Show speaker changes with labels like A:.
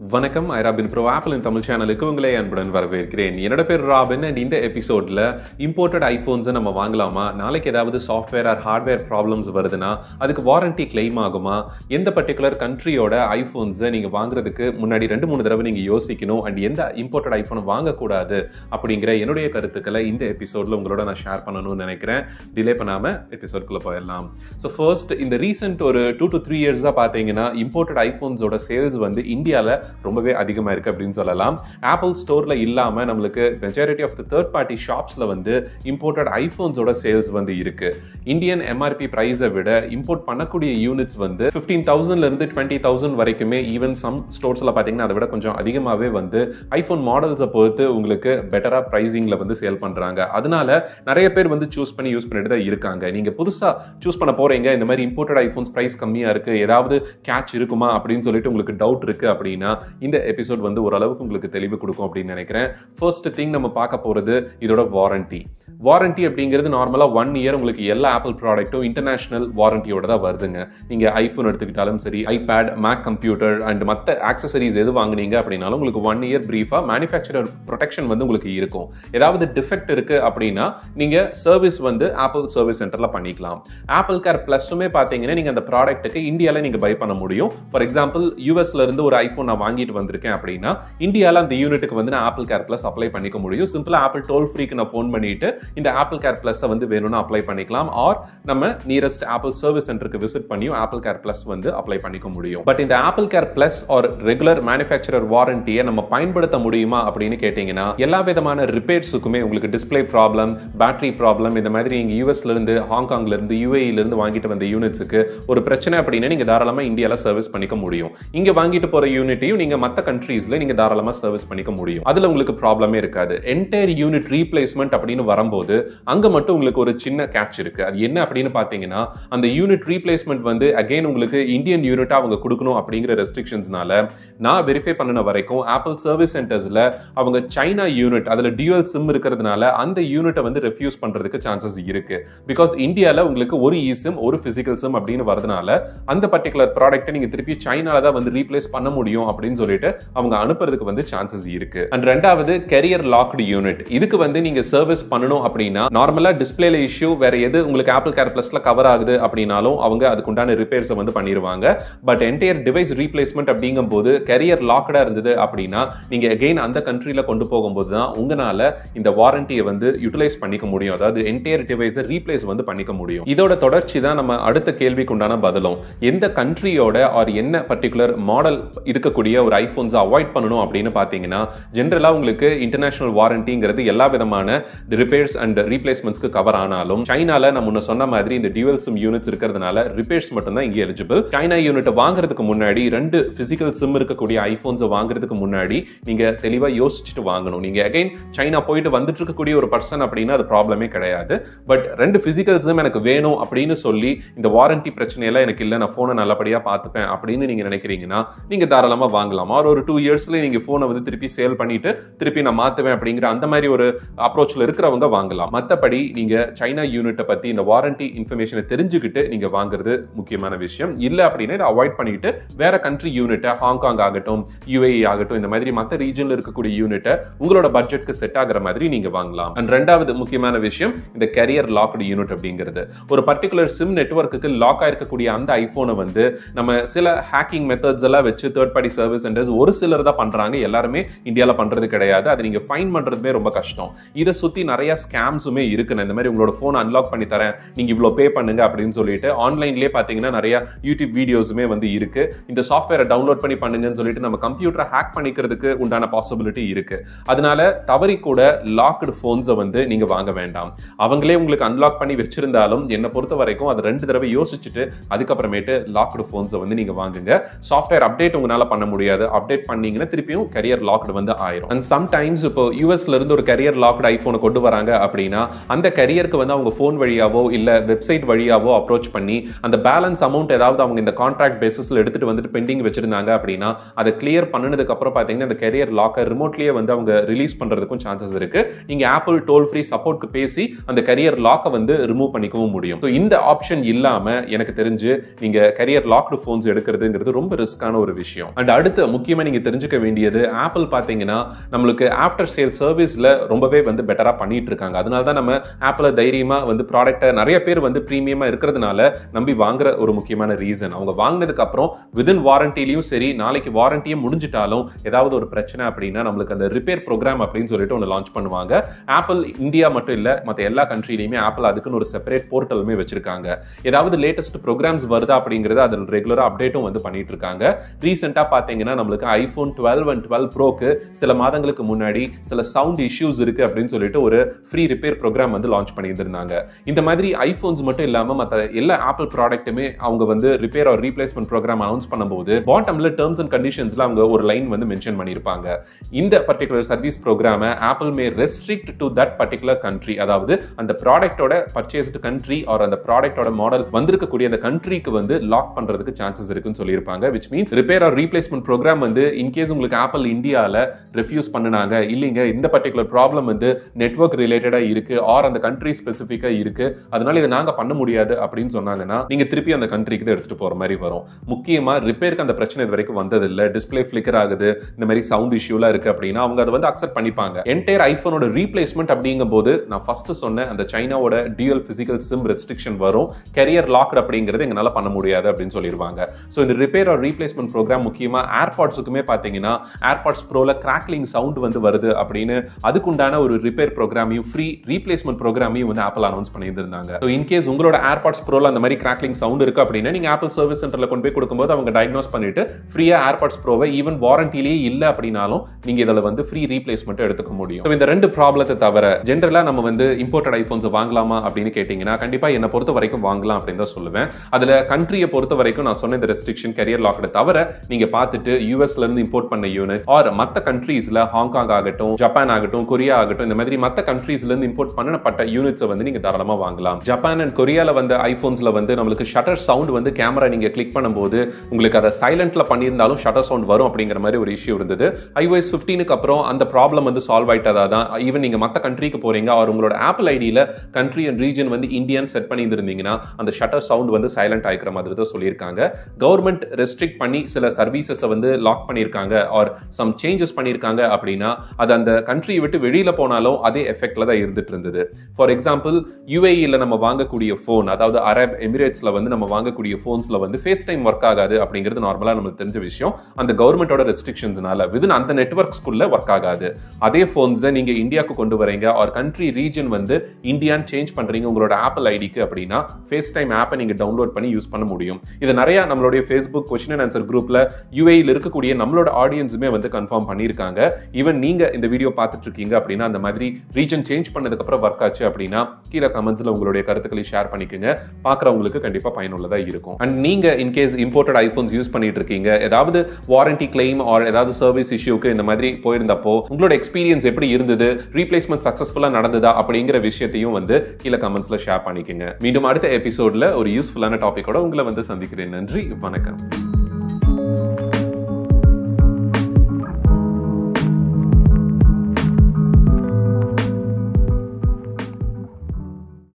A: வணக்கம் I Robin bro Apple Tamil சேனலுக்கு உங்களை அன்புடன் வரவேற்கிறேன் என்னோட பேர் ராபின் அண்ட் இந்த எபிசோட்ல இம்போர்ட்டட் ஐஃபோன்ஸை நம்ம வாங்கலாமா நாளைக்கு ஏதாவது சாஃப்ட்வேர் ஆர் ஹார்ட்வேர் ப்ராப்ளம்ஸ் வருதுன்னா அதுக்கு வாரண்டி கிளைம் ஆகுமா எந்த பர்டிகுலர் கண்ட்ரியோட ஐஃபோன்ஸை நீங்க வாங்குறதுக்கு முன்னாடி ரெண்டு மூணு தடவை நீங்க யோசிக்கணும் அண்ட் எந்த இம்போர்ட்டட் ஐஃபோன் வாங்கக்கூடாது அப்படிங்கிற என்னுடைய கருத்துக்களை இந்த எபிசோட்ல உங்களோட நான் ஷேர் பண்ணணும்னு நினைக்கிறேன் டிலே பண்ணாம எபிசோட்குள்ள போயிடலாம் ஸோ ஃபர்ஸ்ட் இந்த ரீசெண்ட் ஒரு டூ டு த்ரீ இயர்ஸாக பார்த்தீங்கன்னா இம்போர்ட்டட் ஐஃபோன்ஸோட சேல்ஸ் வந்து இந்தியாவில் ரொம்பவே அதிகமாக இருக்குது அப்படின்னு சொல்லலாம் ஆப்பிள் ஸ்டோரில் இல்லாமல் நம்மளுக்கு majority of the third party ஷாப்ஸில் வந்து இம்போர்ட்டட் ஐஃபோன்ஸோட சேல்ஸ் வந்து இருக்கு இந்தியன் எம்ஆர்பி ப்ரைஸை விட இம்போர்ட் பண்ணக்கூடிய யூனிட்ஸ் வந்து ஃபிஃப்டீன் தௌசண்ட்லேருந்து டுவெண்ட்டி தௌசண்ட் வரைக்குமே ஈவன் சம் ஸ்டோர்ஸில் பார்த்தீங்கன்னா அதை விட கொஞ்சம் அதிகமாகவே வந்து ஐஃபோன் மாடல்ஸை பொறுத்து உங்களுக்கு பெட்டராக ப்ரைஸிங்கில் வந்து சேல் பண்ணுறாங்க அதனால நிறைய பேர் வந்து சூஸ் பண்ணி யூஸ் பண்ணிட்டு தான் இருக்காங்க நீங்கள் புதுசாக சூஸ் பண்ண போகிறீங்க இந்த மாதிரி இம்போர்ட்டட் ஐஃபோன்ஸ் ப்ரைஸ் கம்மியாக இருக்குது ஏதாவது கேட்ச் இருக்குமா அப்படின்னு சொல்லிட்டு உங்களுக்கு டவுட் இருக்குது அப்படின்னா இந்த எபிசோட் வந்து ஓரளவுக்கு உங்களுக்கு தெளிவு கொடுக்கும் அப்படின்னு நினைக்கிறேன் ஃபர்ஸ்ட் திங் நம்ம பார்க்க போகிறது இதோட வாரண்டி வாரண்டி அப்படிங்கிறது நார்மலாக ஒன் இயர் உங்களுக்கு எல்லா ஆப்பிள் ப்ராடக்ட்டும் இன்டர்நேஷனல் வாரண்டியோட தான் வருதுங்க நீங்கள் ஐஃபோன் எடுத்துக்கிட்டாலும் சரி ஐபேட் மேக் கம்ப்யூட்டர் அண்ட் மற்ற ஆக்சசரிஸ் எது வாங்குனீங்க அப்படின்னாலும் உங்களுக்கு ஒன் இயர் ப்ரீஃபாக மேனுஃபேக்சரர் ப்ரொடெக்ஷன் வந்து உங்களுக்கு இருக்கும் ஏதாவது டிஃபெக்ட் இருக்கு அப்படின்னா நீங்கள் சர்வீஸ் வந்து ஆப்பிள் சர்வீஸ் சென்டரில் பண்ணிக்கலாம் ஆப்பிள் கேர் ப்ளஸ்ஸுமே பார்த்தீங்கன்னா நீங்கள் அந்த ப்ராடக்ட்டுக்கு இந்தியாவில் நீங்கள் பை பண்ண முடியும் ஃபார் எக்ஸாம்பிள் யூஎஸ்ல இருந்து ஒரு ஐஃபோன் நான் வாங்கிட்டு வந்திருக்கேன் அப்படின்னா இந்தியாவில் அந்த யூனிட்டுக்கு வந்து நான் ஆப்பிள் கேர் ப்ளஸ் அப்ளை பண்ணிக்க முடியும் சிம்பிளாக ஆப்பிள் டோல் ஃப்ரீக்கு நான் ஃபோன் பண்ணிட்டு இந்த ஆப்பிள் கேர் ப்ளஸ்ஸை வந்து வேணும்னா அப்ளை பண்ணிக்கலாம் ஆர் நம்ம நியரஸ்ட் ஆப்பிள் சர்வீஸ் சென்டருக்கு விசிட் பண்ணியும் ஆப்பிள் கேர் ப்ளஸ் வந்து அப்ளை பண்ணிக்க முடியும் பட் இந்த Apple care plus or regular manufacturer வாரண்டியை நம்ம பயன்படுத்த முடியுமா அப்படின்னு கேட்டீங்கன்னா எல்லா விதமான ரிப்பேர்ஸுக்குமே உங்களுக்கு டிஸ்பிளே ப்ராப்ளம் பேட்டரி ப்ராப்ளம் இந்த மாதிரி நீங்க யூஎஸ்ல இருந்து ஹாங்காங்ல இருந்து யூஏஇல இருந்து வாங்கிட்டு வந்த யூனிட்ஸுக்கு ஒரு பிரச்சனை அப்படின்னா நீங்க தாராளமா இந்தியால சர்வீஸ் பண்ணிக்க முடியும் இங்க வாங்கிட்டு போற யூனிட்டையும் நீங்க மத்த கண்ட்ரீஸ்ல நீங்க தாராளமா சர்வீஸ் பண்ணிக்க முடியும் அதுல உங்களுக்கு ப்ராப்ளமே இருக்காது என்டையர் யூனிட் ரீப்ளேஸ்மெண்ட் அப்படின்னு வரும்போது அங்க மட்டும் உங்களுக்கு ஒரு சின்ன கேட்ச் இருக்கு அது என்ன அப்படின்னு பாத்தீங்கன்னா அந்த யூனிட் ரீப்ளேஸ்மெண்ட் வந்து அகைன் உங்களுக்கு இந்தியன் யூனிட்டா அவங்க கொடுக்கணும் அப்படிங்கிற ரெஸ்ட்ரிக்ஷன்ஸ்னால நான் வெரிஃபை பண்ணின வரைக்கும் ஆப்பிள் சர்வீஸ் சென்டர்ஸ்ல அவங்க சைனா யூனிட் அதுல டியூவல் சிம் இருக்கிறதுனால அந்த யூனிட்டை வந்து ரெஃப்யூஸ் பண்றதுக்கு சான்சஸ் இருக்கு பிகாஸ் இந்தியால உங்களுக்கு ஒரு இ சிம் ஒரு பிசிக்கல் சிம் அப்படின்னு வரதுனால அந்த பர்டிகுலர் ப்ராடக்ட்டை நீங்க திருப்பி சைனால தான் வந்து ரீப்ளேஸ் பண்ண முடியும் அப்படின்னு சொல்லிட்டு அவங்க அனுப்புறதுக்கு வந்து சான்சஸ் இருக்கு அண்ட் ரெண்டாவது கெரியர் லாக்டு யூனிட் இதுக்கு வந்து நீங்க சர்வீஸ் பண்ணணும் அப்படின்னா நார்மலா டிஸ்பிளேல இஷ்யூ வேற எது உங்களுக்கு ஆப்பிள் கேர் பிளஸ்ல கவர் ஆகுது அப்படின்னாலும் அவங்க அதுக்கு உண்டான ரிப்பேர்ஸை வந்து பண்ணிடுவாங்க பட் என்டையர் டிவைஸ் ரீப்ளேஸ்மெண்ட் அப்படிங்கும் போது கெரியர் லாக்டா இருந்தது அப்படின்னா நீங்க அகெயின் அந்த கண்ட்ரில கொண்டு போகும்போது தான் உங்களால இந்த வாரண்டியை வந்து யூட்டிலைஸ் பண்ணிக்க முடியும் அதாவது என்டையர் டிவைஸை ரீப்ளேஸ் வந்து பண்ணிக்க முடியும் இதோட தொடர்ச்சி தான் நம்ம அடுத்த கேள்விக்கு உண்டான பதிலும் எந்த கண்ட்ரியோட ஆர் என்ன பர்டிகுலர் மாடல் இருக்கக்கூடிய ஒரு ஐபோன்ஸை அவாய்ட் பண்ணணும் அப்படின்னு பார்த்தீங்கன்னா ஜென்ரலா உங்களுக்கு இன்டர்நேஷனல் வாரண்டிங்கிறது எல்லா விதமான ரிப்பேர்ஸ் அண்ட் ரீப்ளேஸ்மெண்ட்ஸ்க்கு கவர் ஆனாலும் சைனால நம்ம முன்ன சொன்ன மாதிரி இந்த டியூவல் சிம் யூனிட்ஸ் இருக்கிறதுனால ரிப்பேர்ஸ் மட்டும் தான் இங்கே எலிஜிபிள் சைனா யூனிட்டை வாங்குறதுக்கு முன்னாடி ரெண்டு பிசிக்கல் சிம் இருக்கக்கூடிய ஐபோன்ஸை வாங்குறதுக்கு முன்னாடி நீங்க தெளிவா யோசிச்சுட்டு வாங்கணும் நீங்க அகைன் சைனா போயிட்டு வந்துட்டு இருக்கக்கூடிய ஒரு பர்சன் அப்படின்னா அது ப்ராப்ளமே கிடையாது பட் ரெண்டு பிசிக்கல் சிம் எனக்கு வேணும் அப்படின்னு சொல்லி இந்த வாரண்டி பிரச்சனையெல்லாம் எனக்கு இல்லை நான் போனை நல்லபடியா பார்த்துப்பேன் அப்படின்னு நீங்க நினைக்கிறீங்கன்னா நீங்க தாராளமா வாங்கலாம் ஆர் ஒரு டூ இயர்ஸ்ல நீங்க போனை வந்து திருப்பி சேல் பண்ணிட்டு திருப்பி நான் மாத்துவேன் அப்படிங்கிற அந்த மாதிரி ஒரு அப்ரோச்ல இருக்கிறவங்க வாங்கலாம் மற்றபடி நீங்க சைனா யூனிட்டை பத்தி இந்த வாரண்டி இன்ஃபர்மேஷனை தெரிஞ்சுக்கிட்டு நீங்க வாங்குறது முக்கியமான விஷயம் இல்ல அப்படின்னா இதை அவாய்ட் பண்ணிட்டு வேற கண்ட்ரி யூனிட்டை ஹாங்காங் ஆகட்டும் யுஏஇ ஆகட்டும் இந்த மாதிரி மற்ற ரீஜன்ல இருக்கக்கூடிய யூனிட்டை உங்களோட பட்ஜெட்க்கு செட் ஆகிற மாதிரி நீங்க வாங்கலாம் அண்ட் ரெண்டாவது முக்கியமான விஷயம் இந்த கெரியர் லாக்டு யூனிட் அப்படிங்கிறது ஒரு பர்டிகுலர் சிம் நெட்ஒர்க்குக்கு லாக் ஆயிருக்கக்கூடிய அந்த ஐபோனை வந்து நம்ம சில ஹேக்கிங் மெத்தட்ஸ் எல்லாம் வச்சு தேர்ட் பார்ட்டி சர்வீஸ் சென்டர்ஸ் ஒரு சிலர் தான் பண்றாங்க எல்லாருமே இந்தியாவில் பண்றது கிடையாது அதை நீங்க ஃபைன் பண்றதுமே ரொம்ப கஷ்டம் இதை சுத்தி நிறைய ஸ்கேம்ஸுமே இருக்குன்னு இந்த மாதிரி உங்களோட ஃபோன் அன்லாக் பண்ணி தரேன் நீங்க இவ்வளோ பே பண்ணுங்க அப்படின்னு சொல்லிட்டு ஆன்லைன்லேயே பார்த்தீங்கன்னா நிறைய யூடியூப் வீடியோஸுமே வந்து இருக்கு இந்த சாஃப்ட்வேரை டவுன்லோட் பண்ணி பண்ணுங்கன்னு சொல்லிட்டு நம்ம கம்ப்யூட்டரை ஹேக் பண்ணிக்கிறதுக்கு உண்டான பாசிபிலிட்டி இருக்கு அதனால தவறி கூட லாக்டு ஃபோன்ஸை வந்து நீங்க வாங்க வேண்டாம் அவங்களே உங்களுக்கு அன்லாக் பண்ணி வச்சிருந்தாலும் என்னை பொறுத்த வரைக்கும் அதை ரெண்டு தடவை யோசிச்சுட்டு அதுக்கப்புறமேட்டு லாக்டு ஃபோன்ஸை வந்து நீங்க வாங்குங்க சாஃப்ட்வேர் அப்டேட் உங்களால பண்ண முடியாது அப்டேட் பண்ணீங்கன்னா திருப்பியும் கரியர் லாக்டு வந்து ஆயிரும் அண்ட் சம்டைம்ஸ் இப்போ யூஎஸ்ல இருந்து ஒரு கரியர் லாக்டு ஐபோனை கொண்டு வராங்க அப்படின்னா அந்த கரியருக்கு வந்து அவங்க ஃபோன் வழியாவோ இல்ல வெப்சைட் வழியாவோ அப்ரோச் பண்ணி அந்த பேலன்ஸ் அமௌண்ட் ஏதாவது அவங்க இந்த கான்ட்ராக்ட் பேசிஸ்ல எடுத்துட்டு வந்துட்டு பெண்டிங் வச்சிருந்தாங்க அப்படின்னா அதை கிளியர் பண்ணதுக்கு அப்புறம் பாத்தீங்கன்னா அந்த கரியர் லாக்கர் ரிமோட்லயே வந்து அவங்க ரிலீஸ் பண்றதுக்கும் சான்சஸ் இருக்கு நீங்க ஆப்பிள் டோல் ஃப்ரீ சப்போர்ட்க்கு பேசி அந்த கரியர் லாக்கை வந்து ரிமூவ் பண்ணிக்கவும் முடியும் ஸோ இந்த ஆப்ஷன் இல்லாம எனக்கு தெரிஞ்சு நீங்க கரியர் லாக்டு ஃபோன்ஸ் எடுக்கிறதுங்கிறது ரொம்ப ரிஸ்கான ஒரு விஷயம் அண்ட் அடுத்து முக்கியமா நீங்க தெரிஞ்சுக்க வேண்டியது ஆப்பிள் பாத்தீங்கன்னா நம்மளுக்கு ஆஃப்டர் சேல் சர்வீஸ்ல ரொம்பவே வந்து பெட்டரா பண்ணிட்டு இருக்காங்க அதனால தான் நம்ம ஆப்பிள தைரியமா வந்து ப்ராடக்ட்டை நிறைய பேர் வந்து ப்ரீமியமா இருக்கிறதுனால நம்பி வாங்குற ஒரு முக்கியமான ரீசன் அவங்க வாங்கினதுக்கு அப்புறம் விதின் வாரண்டிலையும் சரி நாளைக்கு வாரண்டியும் முடிஞ்சிட்டாலும் ஏதாவது ஒரு பிரச்சனை அப்படின்னா நம்மளுக்கு அந்த ரிப்பேர் ப்ரோக்ராம் அப்படின்னு சொல்லிட்டு ஒன்று லான்ச் பண்ணுவாங்க ஆப்பிள் இந்தியா மட்டும் இல்ல மற்ற எல்லா கண்ட்ரிலையுமே ஆப்பிள் அதுக்குன்னு ஒரு செப்பரேட் போர்ட்டலுமே வச்சிருக்காங்க ஏதாவது லேட்டஸ்ட் ப்ரோக்ராம்ஸ் வருதா அப்படிங்கறது அதில் ரெகுலரா அப்டேட்டும் வந்து பண்ணிட்டு இருக்காங்க ரீசெண்டா பாத்தீங்கன்னா நம்மளுக்கு ஐபோன் டுவெல் அண்ட் டுவெல் ப்ரோக்கு சில மாதங்களுக்கு முன்னாடி சில சவுண்ட் இஷ்யூஸ் இருக்கு அப்படின்னு சொல்லிட்டு ஒரு ஃப்ரீ ரிப்பேர் ப்ரோக்ராம் வந்து லான்ச் பண்ணியிருந்தாங்க இந்த மாதிரி ஐபோன்ஸ் மட்டும் இல்லாம மற்ற எல்லா ஆப்பிள் ப்ராடக்ட்டுமே அவங்க வந்து repair or replacement program announce பண்ணும்போது பாட்டம்ல டேர்ம்ஸ் அண்ட் கண்டிஷன்ஸ்ல அவங்க ஒரு லைன் வந்து மென்ஷன் பண்ணியிருப்பாங்க இந்த பர்டிகுலர் சர்வீஸ் ப்ரோக்ராமை Apple may restrict to that particular country அதாவது அந்த ப்ராடக்டோட பர்ச்சேஸ்டு கண்ட்ரி ஆர் அந்த ப்ராடக்டோட மாடல் வந்திருக்கக்கூடிய அந்த கண்ட்ரிக்கு வந்து லாக் பண்றதுக்கு சான்சஸ் இருக்குன்னு சொல்லியிருப்பாங்க which means repair or replacement program வந்து இன்கேஸ் உங்களுக்கு ஆப்பிள் இந்தியாவில் ரெஃப்யூஸ் பண்ணினாங்க இல்லைங்க இந்த பர்டிகுலர் ப்ராப்ளம் வந்து நெட்ஒர்க் ரிலேட்டடா இருக்கு ஆர் அந்த கண்ட்ரி ஸ்பெசிஃபிக்கா இருக்கு அதனால இதை நாங்க பண்ண முடியாது அப்படின்னு சொன்னாங்கன்னா நீங்க திருப்பி அந்த கண்ட்ரிக்கு தான் எடுத்துட்டு போற மாதிரி வரும் முக்கியமா ரிப்பேருக்கு அந்த பிரச்சனை இது வரைக்கும் வந்தது இல்ல டிஸ்பிளே ஃபிளிக்கர் ஆகுது இந்த மாதிரி சவுண்ட் இஷ்யூலாம் இருக்கு அப்படின்னா அவங்க அதை வந்து அக்செப்ட் பண்ணிப்பாங்க என்டையர் ஐபோனோட ரீப்ளேஸ்மெண்ட் அப்படிங்கும் போது நான் ஃபர்ஸ்ட் சொன்ன அந்த சைனாவோட டியூல் பிசிக்கல் சிம் ரெஸ்ட்ரிக்ஷன் வரும் கெரியர் லாக்ட் அப்படிங்கிறது எங்களால பண்ண முடியாது அப்படின்னு சொல்லிடுவாங்க ஸோ இந்த ரிப்பேர் ஆர் ரீப்ளேஸ்மெண்ட் ப்ரோக்ராம் முக்கியமா ஏர்பாட்ஸுக்குமே பார்த்தீங்கன்னா ஏர்பாட்ஸ் ப்ரோல கிராக்லிங் சவுண்ட் வந்து வருது அப்படின்னு அதுக்குண்டான ஒரு ரிப்பேர் ப்ரோக்ராமையும் ஃப்ரீ ரீப்ளேஸ்மெண்ட் ப்ரோக்ராமையும் வந்து ஆப்பிள் அனௌன்ஸ் பண்ணியிருந்தாங்க ஸோ இன்கேஸ் உங்களோட ஏர்பாட்ஸ் ப்ரோல அந்த மாதிரி கிராக்லிங் சவுண்ட் இருக்கு அப்படின்னா நீங்க ஆப்பிள் சர்வீஸ் சென்டர்ல கொண்டு போய் கொடுக்கும்போது அவங்க டயக்னோஸ் பண்ணிட்டு ஃப்ரீயா ஏர்பாட்ஸ் ப்ரோவை ஈவன் வாரண்டிலேயே இல்லை அப்படின்னாலும் நீங்க இதில் வந்து ஃப்ரீ ரீப்ளேஸ்மெண்ட் எடுத்துக்க முடியும் So, இந்த ரெண்டு ப்ராப்ளத்தை தவிர ஜென்ரலா நம்ம வந்து இம்போர்ட்டட் ஐபோன்ஸ் வாங்கலாமா அப்படின்னு கேட்டீங்கன்னா கண்டிப்பா என்னை பொறுத்த வரைக்கும் வாங்கலாம் அப்படின்னு தான் சொல்லுவேன் அதுல கண்ட்ரியை பொறுத்த வரைக்கும் நான் சொன்ன இந்த ரெஸ்ட்ரிக்ஷன் கரியர் லாக்டு தவிர நீங்க பார்த்துட்டு யூஎஸ்ல இருந்து இம்போர்ட் பண்ண யூனிட் ஆர் மத்த கண்ட்ரீஸ்ல ஹாங்காங் ஆகட்டும் ஜப்பான் ஆகட்டும் கொரியா ஆகட்டும் இந்த மாதிரி மத்த கண்ட்ரீஸ்ல இருந்து இம்போர்ட் பண்ணப்பட்ட யூனிட்ஸை வந்து நீங்க தாராளமா வாங்கலாம் ஜப்பான் அண்ட் கொரியால வந்த ஐபோன்ஸ்ல வந்து நம்மளுக்கு ஷட்டர் சவுண்ட் வந்து கேமரா நீங்க கிளிக் பண்ணும்போது உங்களுக்கு அதை சைலண்ட்ல பண்ணியிருந்தாலும் ஷட்டர் சவுண்ட் வரும் அப்படிங்கிற மாதிரி ஒரு இஷ்யூ இருந்தது iOS 15 க்கு அப்புறம் அந்த ப்ராப்ளம் வந்து சால்வ் ஆயிட்டதா தான் ஈவன் நீங்க மத்த கண்ட்ரிக்கு போறீங்க அவர் உங்களோட ஆப்பிள் ஐடியில கண்ட்ரி அண்ட் ரீஜன் வந்து இந்தியன் செட் பண்ணி இருந்தீங்கன்னா அந்த ஷட்டர் சவுண்ட் வந்து சைலண்ட் ஆயிக்கிற மாதிரி தான் சொல்லியிருக்காங்க கவர்மெண்ட் ரெஸ்ட்ரிக்ட் பண்ணி சில சர்வீசஸை வந்து லாக் பண்ணியிருக்காங்க ஆர் சம் சேஞ்சஸ் பண்ணியிருக்காங்க அப்படின்னா அது அந்த கண்ட்ரியை விட்டு வெளியில போனாலும் அதே எஃபெக்ட்ல தான் இருந்துட்டு இருந்தது ஃபார் எக்ஸாம்பிள் யூஏஇல நம்ம வாங்கக்கூடிய ஃபோன் அதாவது அரப் எமிரேட்ஸ்ல வந்து நம்ம வாங்கக்கூடிய ஃபோன்ஸ்ல வந்து ஃபேஸ் டைம் ஒர்க் ஆகாது அப்படிங்கிறது நார்மலா நமக்கு தெரிஞ்ச விஷயம் அந்த கவர்மெண்டோட ரெஸ்ட்ரிக்ஷன்ஸ்னால விதின் அந்த நெட்ஒர்க்ஸ்குள்ள ஒர்க் ஆகாது அதே ஃபோன்ஸை நீங்க இந்தியாவுக்கு கொண்டு வரீங்க ஆர் கண்ட்ரி ரீஜன் வந்து இந்தியான்னு சேஞ்ச் பண்றீங்க உங்களோட ஆப்பிள் ஐடிக்கு அப்படின்னா ஃபேஸ் டைம் ஆப்பை நீங்க டவுன்லோட் பண்ணி யூஸ் பண்ண முடியும் இது நிறைய நம்மளுடைய ஃபேஸ்புக் கொஸ்டின் அண்ட் ஆன்சர் குரூப்ல யூஏயில் இருக்கக்கூடிய நம்மளோட ஆடியன்ஸுமே வந்து கன்ஃபார்ம் பண்ணியிருக்காங்க ஈவன் நீங்க இந்த வீடியோ பார்த்துட்டு இருக்கீங்க அப்படின்னா அந்த மாதிரி ரீஜன் சேஞ்ச் பண்ணதுக்கு அப்புறம் ஒர்க் ஆச்சு அப்படின்னா கீழே கமெண்ட்ஸ்ல உங்களுடைய கருத்துக்களை ஷேர் பண்ணிக்கோங்க பார்க்குறவங்களுக்கு கண்டிப்பா பயனுள்ளதா இருக்கும் அண்ட் நீங்க இன்கேஸ் இம்போர்ட்டட் ஐபோன்ஸ் யூஸ் பண்ணிட்டு இருக்கீங்க ஏதாவது வாரண்டி கிளைம் ஆர் ஏதாவது சர்வீஸ் இஷ்யூக்கு இந்த மாதிரி போயிருந்தப்போ உங்களோட எக்ஸ்பீரியன்ஸ் எப்படி இருந்தது ரீப்ளேஸ்மெண்ட் சக்சஸ்ஃபுல்லா நடந்ததா அப்படிங்கிற விஷயத்தையும் வந்து கீழே கமெண்ட்ஸ்ல ஷேர் பண்ணிக்கோங்க மீண்டும் அடுத்த எபிசோட்ல ஒரு யூஸ்ஃபுல்லான டாபிக்கோட உங்களை வந்து சந்திக்கிறேன் நன்றி வணக்கம்